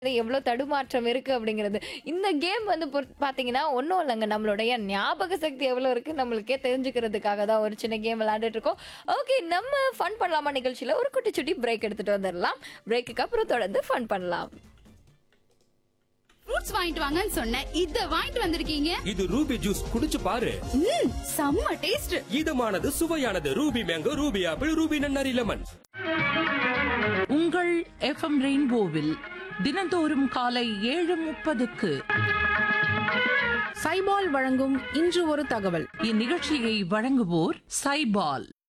எவ்வளோ தடுமாற்றம் இருக்கு அப்படிங்கிறது இந்த கேம் வந்து பொறுத்- பாத்தீங்கன்னா ஒன்றும் இல்லைங்க நம்மளுடைய ஞாபக சக்தி எவ்வளோ இருக்கு நம்மளுக்கே தெரிஞ்சுக்கிறதுக்காக தான் ஒரு சின்ன கேம் விளையாண்டுட்டு இருக்கோம் ஓகே நம்ம ஃபன் பண்ணலாமா நிகழ்ச்சியில ஒரு குட்டி சுட்டி பிரேக் எடுத்துட்டு வந்துடலாம் பிரேக்குக்கு அப்புறம் தொடர்ந்து ஃபன் பண்ணலாம் ஃப்ரூட்ஸ் வாங்கிட்டு வாங்கன்னு சொன்னேன் இத வாங்கிட்டு வந்திருக்கீங்க இது ரூபி ஜூஸ் குடிச்சு பாரு ம் செம்ம டேஸ்ட் இதமானது சுவையானது Ruby mango Ruby apple Ruby நன்னாரி லெமன் உங்கள் எஃப்எம் ரெயின்போவில் தினந்தோறும் காலை ஏழு முப்பதுக்கு சைபால் வழங்கும் இன்று ஒரு தகவல் இந்நிகழ்ச்சியை வழங்குவோர் சைபால்